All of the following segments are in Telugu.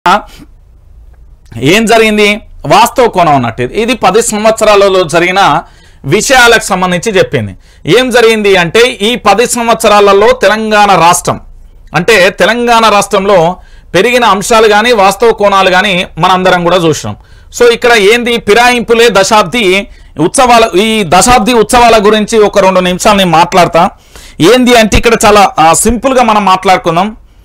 ఏం జరిగింది వాస్తవ కోణం అన్నట్టు ఇది. ఇది పది సంవత్సరాలలో జరిగిన విషయాలకు సంబంధించి చెప్పింది ఏం జరిగింది అంటే ఈ పది సంవత్సరాలలో తెలంగాణ రాష్ట్రం అంటే తెలంగాణ రాష్ట్రంలో పెరిగిన అంశాలు కానీ వాస్తవ కోణాలు కానీ మనందరం కూడా చూసినాం సో ఇక్కడ ఏంది ఫిరాయింపులే దశాబ్ది ఉత్సవాల ఈ దశాబ్ది ఉత్సవాల గురించి ఒక రెండు నిమిషాలు నేను మాట్లాడతా ఏంది అంటే ఇక్కడ చాలా ఆ, సింపుల్గా మనం మాట్లాడుకుందాం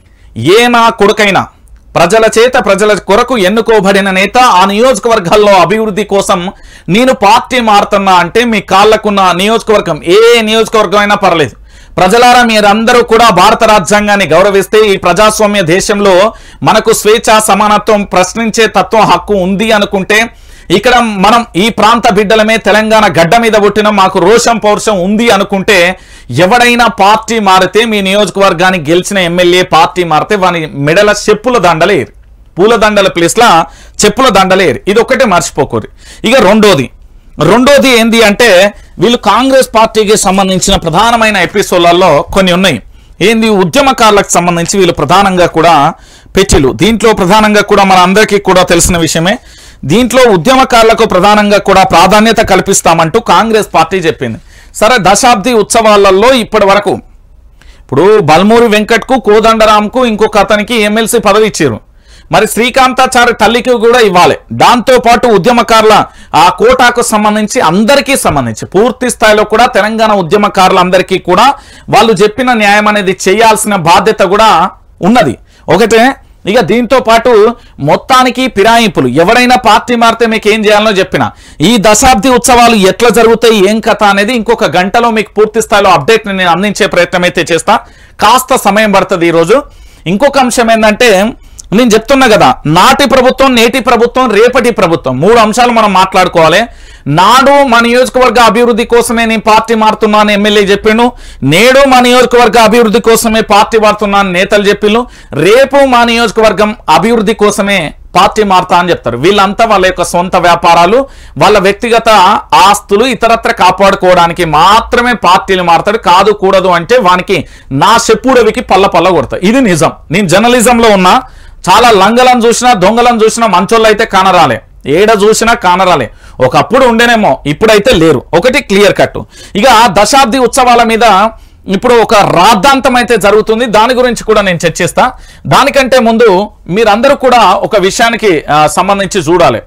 ఏ నా కొడుకైనా ప్రజల చేత ప్రజల కొరకు ఎన్నుకోబడిన నేత ఆ నియోజకవర్గాల్లో అభివృద్ధి కోసం నేను పార్టీ మారుతున్నా అంటే మీ కాళ్ళకున్న నియోజకవర్గం ఏ నియోజకవర్గం అయినా పర్లేదు ప్రజలారా మీరందరూ కూడా భారత రాజ్యాంగాన్ని గౌరవిస్తే ఈ ప్రజాస్వామ్య దేశంలో మనకు స్వేచ్ఛ సమానత్వం ప్రశ్నించే తత్వం హక్కు ఉంది అనుకుంటే ఇక్కడ మనం ఈ ప్రాంత బిడ్డలమే తెలంగాణ గడ్డ మీద పుట్టిన మాకు రోషం పౌరుషం ఉంది అనుకుంటే ఎవడైనా పార్టీ మారితే మీ నియోజకవర్గానికి గెలిచిన ఎమ్మెల్యే పార్టీ మారితే వాని మెడల చెప్పుల దండలేరు పూల దండల ప్లేస్లా చెప్పుల దండలేరు ఇది ఒక్కటే మర్చిపోకూరి ఇక రెండోది రెండోది ఏంది అంటే వీళ్ళు కాంగ్రెస్ పార్టీకి సంబంధించిన ప్రధానమైన ఎపిసోడ్లలో కొన్ని ఉన్నాయి ఏంది ఉద్యమకారులకు సంబంధించి వీళ్ళు ప్రధానంగా కూడా పెట్టిలు దీంట్లో ప్రధానంగా కూడా మన అందరికీ కూడా తెలిసిన విషయమే దీంట్లో ఉద్యమకారులకు ప్రధానంగా కూడా ప్రాధాన్యత కల్పిస్తామంటూ కాంగ్రెస్ పార్టీ చెప్పింది సరే దశాబ్ది ఉత్సవాలలో ఇప్పటి వరకు ఇప్పుడు బల్మూరి వెంకట్కు కోదండరాంకు ఇంకొక అతనికి ఎమ్మెల్సీ పదవి ఇచ్చారు మరి శ్రీకాంతాచారి తల్లికి కూడా ఇవ్వాలి దాంతో పాటు ఉద్యమకారుల ఆ కోటాకు సంబంధించి అందరికీ సంబంధించి పూర్తి స్థాయిలో కూడా తెలంగాణ ఉద్యమకారులందరికీ కూడా వాళ్ళు చెప్పిన న్యాయం అనేది చేయాల్సిన బాధ్యత కూడా ఉన్నది ఒకటే ఇక దీంతో పాటు మొత్తానికి ఫిరాయింపులు ఎవరైనా పార్టీ మారితే మీకు ఏం చేయాలనో చెప్పిన ఈ దశాబ్ది ఉత్సవాలు ఎట్లా జరుగుతాయి ఏం కథ అనేది ఇంకొక గంటలో మీకు పూర్తి స్థాయిలో అప్డేట్ నేను అందించే ప్రయత్నం అయితే చేస్తా కాస్త సమయం పడుతుంది ఈరోజు ఇంకొక అంశం ఏంటంటే నేను చెప్తున్నా కదా నాటి ప్రభుత్వం నేటి ప్రభుత్వం రేపటి ప్రభుత్వం మూడు అంశాలు మనం మాట్లాడుకోవాలి నాడు మా నియోజకవర్గ అభివృద్ధి కోసమే నేను పార్టీ మారుతున్నాను ఎమ్మెల్యే చెప్పిండు నేడు మా నియోజకవర్గ అభివృద్ధి కోసమే పార్టీ మారుతున్నాను నేతలు చెప్పిండు రేపు మా నియోజకవర్గం అభివృద్ధి కోసమే పార్టీ మారుతా అని చెప్తారు వీళ్ళంతా వాళ్ళ యొక్క సొంత వ్యాపారాలు వాళ్ళ వ్యక్తిగత ఆస్తులు ఇతరత్ర కాపాడుకోవడానికి మాత్రమే పార్టీలు మారుతాడు కాదు కూడదు అంటే వానికి నా చెప్పుడవికి పల్ల పల్ల కొడతా ఇది నిజం నేను జర్నలిజంలో ఉన్నా చాలా లంగలను చూసినా దొంగలను చూసినా మంచోళ్ళు అయితే కానరాలే ఏడ చూసినా కానరాలే ఒకప్పుడు ఉండేనేమో ఇప్పుడైతే లేరు ఒకటి క్లియర్ కట్ ఇక దశాబ్ది ఉత్సవాల మీద ఇప్పుడు ఒక రాద్ధాంతం అయితే జరుగుతుంది దాని గురించి కూడా నేను చర్చిస్తా దానికంటే ముందు మీరందరూ కూడా ఒక విషయానికి ఆ, సంబంధించి చూడాలి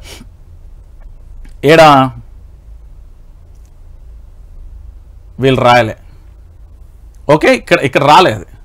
ఏడా వీళ్ళు రాయలే ఓకే ఇక్కడ ఇక్కడ రాలేదు